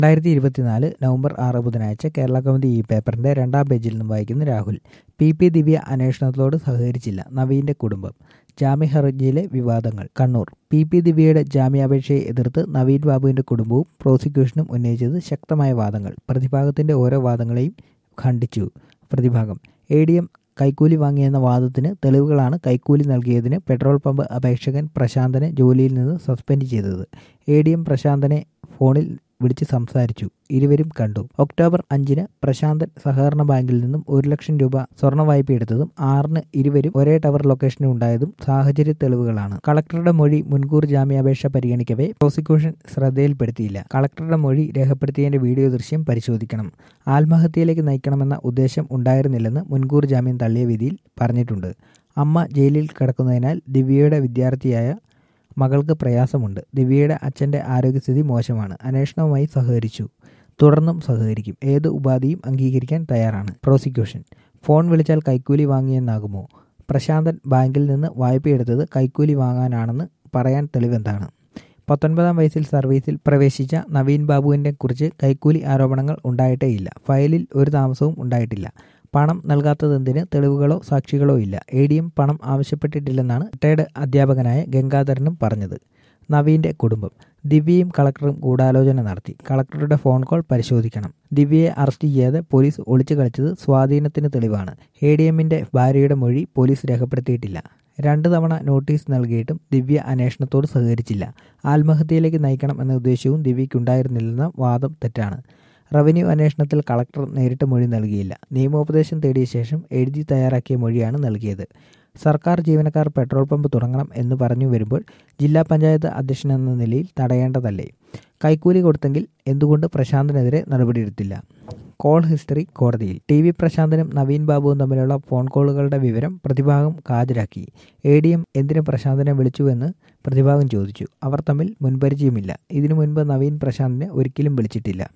രണ്ടായിരത്തി ഇരുപത്തിനാല് നവംബർ ആറ് ബുധനാഴ്ച കേരള കൗമുദി ഈ പേപ്പറിന്റെ രണ്ടാം പേജിൽ നിന്നും വായിക്കുന്ന രാഹുൽ പി പി ദിവ്യ അന്വേഷണത്തോട് സഹകരിച്ചില്ല നവീന്റെ കുടുംബം ജാമ്യ ഹർജിയിലെ വിവാദങ്ങൾ കണ്ണൂർ പി പി ദിവ്യയുടെ ജാമ്യാപേക്ഷയെ എതിർത്ത് നവീൻ ബാബുവിന്റെ കുടുംബവും പ്രോസിക്യൂഷനും ഉന്നയിച്ചത് ശക്തമായ വാദങ്ങൾ പ്രതിഭാഗത്തിന്റെ ഓരോ വാദങ്ങളെയും ഖണ്ഡിച്ചു പ്രതിഭാഗം എ ഡി എം കൈക്കൂലി വാങ്ങിയെന്ന വാദത്തിന് തെളിവുകളാണ് കൈക്കൂലി നൽകിയതിന് പെട്രോൾ പമ്പ് അപേക്ഷകൻ പ്രശാന്തനെ ജോലിയിൽ നിന്ന് സസ്പെൻഡ് ചെയ്തത് എ ഡി എം പ്രശാന്തനെ ഫോണിൽ വിളിച്ച് സംസാരിച്ചു ഇരുവരും കണ്ടു ഒക്ടോബർ അഞ്ചിന് പ്രശാന്തൻ സഹകരണ ബാങ്കിൽ നിന്നും ഒരു ലക്ഷം രൂപ സ്വർണ്ണ വായ്പ എടുത്തതും ആറിന് ഇരുവരും ഒരേ ടവർ ലൊക്കേഷനിൽ ഉണ്ടായതും സാഹചര്യ തെളിവുകളാണ് കളക്ടറുടെ മൊഴി മുൻകൂർ ജാമ്യാപേക്ഷ പരിഗണിക്കവേ പ്രോസിക്യൂഷൻ ശ്രദ്ധയിൽപ്പെടുത്തിയില്ല കളക്ടറുടെ മൊഴി രേഖപ്പെടുത്തിയതിന്റെ വീഡിയോ ദൃശ്യം പരിശോധിക്കണം ആത്മഹത്യയിലേക്ക് നയിക്കണമെന്ന ഉദ്ദേശം ഉണ്ടായിരുന്നില്ലെന്ന് മുൻകൂർ ജാമ്യം തള്ളിയ വിധിയിൽ പറഞ്ഞിട്ടുണ്ട് അമ്മ ജയിലിൽ കിടക്കുന്നതിനാൽ ദിവ്യയുടെ വിദ്യാർത്ഥിയായ മകൾക്ക് പ്രയാസമുണ്ട് ദിവ്യയുടെ അച്ഛൻ്റെ ആരോഗ്യസ്ഥിതി മോശമാണ് അന്വേഷണവുമായി സഹകരിച്ചു തുടർന്നും സഹകരിക്കും ഏത് ഉപാധിയും അംഗീകരിക്കാൻ തയ്യാറാണ് പ്രോസിക്യൂഷൻ ഫോൺ വിളിച്ചാൽ കൈക്കൂലി വാങ്ങിയെന്നാകുമോ പ്രശാന്തൻ ബാങ്കിൽ നിന്ന് വായ്പയെടുത്തത് കൈക്കൂലി വാങ്ങാനാണെന്ന് പറയാൻ തെളിവെന്താണ് പത്തൊൻപതാം വയസ്സിൽ സർവീസിൽ പ്രവേശിച്ച നവീൻ ബാബുവിനെ കുറിച്ച് കൈക്കൂലി ആരോപണങ്ങൾ ഉണ്ടായിട്ടേയില്ല ഫയലിൽ ഒരു താമസവും ഉണ്ടായിട്ടില്ല പണം നൽകാത്തതെന്തിന് തെളിവുകളോ സാക്ഷികളോ ഇല്ല എ ഡി എം പണം ആവശ്യപ്പെട്ടിട്ടില്ലെന്നാണ് റിട്ടയർഡ് അധ്യാപകനായ ഗംഗാധരനും പറഞ്ഞത് നവീന്റെ കുടുംബം ദിവ്യയും കളക്ടറും ഗൂഢാലോചന നടത്തി കളക്ടറുടെ ഫോൺ കോൾ പരിശോധിക്കണം ദിവ്യയെ അറസ്റ്റ് ചെയ്യാതെ പോലീസ് ഒളിച്ചു കളിച്ചത് സ്വാധീനത്തിന് തെളിവാണ് എ ഡി എമ്മിന്റെ ഭാര്യയുടെ മൊഴി പോലീസ് രേഖപ്പെടുത്തിയിട്ടില്ല രണ്ടു തവണ നോട്ടീസ് നൽകിയിട്ടും ദിവ്യ അന്വേഷണത്തോട് സഹകരിച്ചില്ല ആത്മഹത്യയിലേക്ക് നയിക്കണം എന്ന ഉദ്ദേശവും ദിവ്യയ്ക്കുണ്ടായിരുന്നില്ലെന്ന വാദം തെറ്റാണ് റവന്യൂ അന്വേഷണത്തിൽ കളക്ടർ നേരിട്ട് മൊഴി നൽകിയില്ല നിയമോപദേശം തേടിയ ശേഷം എഴുതി തയ്യാറാക്കിയ മൊഴിയാണ് നൽകിയത് സർക്കാർ ജീവനക്കാർ പെട്രോൾ പമ്പ് തുടങ്ങണം എന്ന് പറഞ്ഞു വരുമ്പോൾ ജില്ലാ പഞ്ചായത്ത് അധ്യക്ഷൻ എന്ന നിലയിൽ തടയേണ്ടതല്ലേ കൈക്കൂലി കൊടുത്തെങ്കിൽ എന്തുകൊണ്ട് പ്രശാന്തിനെതിരെ നടപടിയെടുത്തില്ല കോൾ ഹിസ്റ്ററി കോടതിയിൽ ടി വി പ്രശാന്തനും നവീൻ ബാബുവും തമ്മിലുള്ള ഫോൺ കോളുകളുടെ വിവരം പ്രതിഭാഗം ഹാജരാക്കി എ ഡി എം എന്തിന് പ്രശാന്തിനെ വിളിച്ചുവെന്ന് പ്രതിഭാഗം ചോദിച്ചു അവർ തമ്മിൽ മുൻപരിചയമില്ല ഇതിനു മുൻപ് നവീൻ പ്രശാന്തിനെ ഒരിക്കലും വിളിച്ചിട്ടില്ല